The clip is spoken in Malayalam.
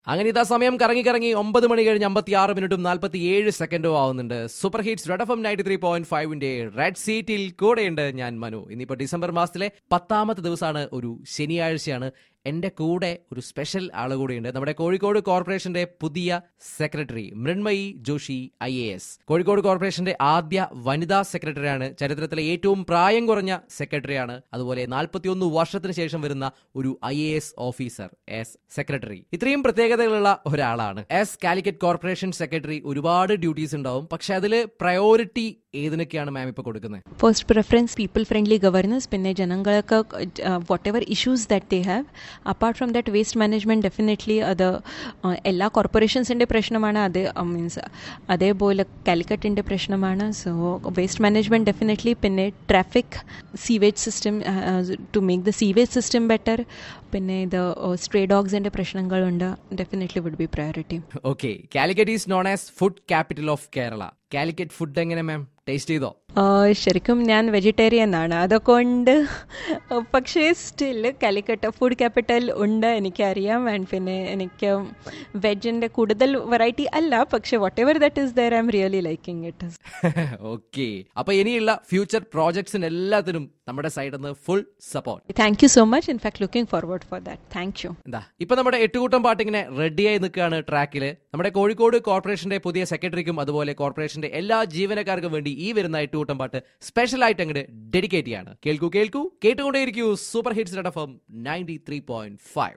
അങ്ങനെ ഇതാ സമയം കറങ്ങി കറങ്ങി ഒമ്പത് മണി കഴിഞ്ഞ് അമ്പത്തി ആറ് മിനിറ്റും നാൽപ്പത്തി ഏഴ് സെക്കൻഡും ആവുന്നുണ്ട് super hits red F M ninety three point ഫൈവിന്റെ റെഡ് സീറ്റിൽ കൂടെയുണ്ട് ഞാൻ മനു ഇന്നിപ്പോ ഡിസംബർ മാസത്തിലെ പത്താമത്തെ ദിവസമാണ് ഒരു ശനിയാഴ്ചയാണ് എന്റെ കൂടെ ഒരു സ്പെഷ്യൽ ആള് കൂടിയുണ്ട് നമ്മുടെ കോഴിക്കോട് കോർപ്പറേഷന്റെ പുതിയ secretary Mrunmayi Joshi I A S Kozhikode കോർപ്പറേഷന്റെ ആദ്യ വനിതാ സെക്രട്ടറിയാണ് ചരിത്രത്തിലെ ഏറ്റവും പ്രായം കുറഞ്ഞ സെക്രട്ടറിയാണ് അതുപോലെ നാൽപ്പത്തിയൊന്ന് വർഷത്തിന് ശേഷം വരുന്ന ഒരു I A S officer as secretary ഇത്രയും പ്രത്യേകതകളുള്ള ഒരാളാണ് എസ് കാലിക്കറ്റ് കോർപ്പറേഷൻ സെക്രട്ടറി ഒരുപാട് ഡ്യൂട്ടീസ് ഉണ്ടാവും പക്ഷെ അതിൽ പ്രയോറിറ്റി ഏതിനൊക്കെയാണ് മാം ഇപ്പൊ കൊടുക്കുന്നത് first preference people friendly governance പിന്നെ ജനങ്ങൾക്ക് whatever issues that they have apart from that waste management definitely അത് uh, എല്ലാ കോർപ്പറേഷൻസിൻ്റെ പ്രശ്നമാണ് അത് മീൻസ് അതേപോലെ കാലിക്കറ്റിൻ്റെ പ്രശ്നമാണ് സോ വേസ്റ്റ് മാനേജ്മെൻറ്റ് ഡെഫിനറ്റ്ലി പിന്നെ traffic sewage system to make the sewage system better പിന്നെ ഇത് സ്ട്രേ ഡോഗ്സിൻ്റെ പ്രശ്നങ്ങളുണ്ട് definitely would be priority okay Calicut is known as food capital of Kerala Calicut food എങ്ങനെ മാം ടേസ്റ്റ് ചെയ്തോ ശരിക്കും ഞാൻ വെജിറ്റേറിയൻ ആണ് അതുകൊണ്ട് പക്ഷേ സ്റ്റിൽ കാലിക്കട്ട് ഫുഡ് ക്യാപിറ്റൽ ഉണ്ട് എനിക്കറിയാം ആൻഡ് പിന്നെ എനിക്ക് വെജിൻ്റെ കൂടുതൽ വെറൈറ്റി അല്ല പക്ഷേ whatever that is there I'm really liking it okay അപ്പൊ ഇനിയുള്ള ഫ്യൂച്ചർ പ്രോജക്ട്സിന് എല്ലാത്തിനും നമ്മുടെ സൈഡിൽ നിന്ന് full support thank you so much in fact looking forward for that thank you എന്താ ഇപ്പൊ നമ്മുടെ എട്ടുകൂട്ടം പാട്ടിങ്ങനെ റെഡിയായി നിൽക്കുകയാണ് ട്രാക്കിൽ നമ്മുടെ കോഴിക്കോട് കോർപ്പറേഷന്റെ പുതിയ സെക്രട്ടറിക്കും അതുപോലെ കോർപ്പറേഷന്റെ എല്ലാ ജീവനക്കാർക്കും വേണ്ടി ഈ വരുന്ന എട്ടുകൂട്ടം പാട്ട് സ്പെഷ്യൽ ആയിട്ട് അങ്ങോട്ട് ഡെഡിക്കേറ്റ് ചെയ്യാണ് കേൾക്കൂ കേൾക്കൂ കേട്ടുകൊണ്ടേയിരിക്കൂ super hits F M ninety three point five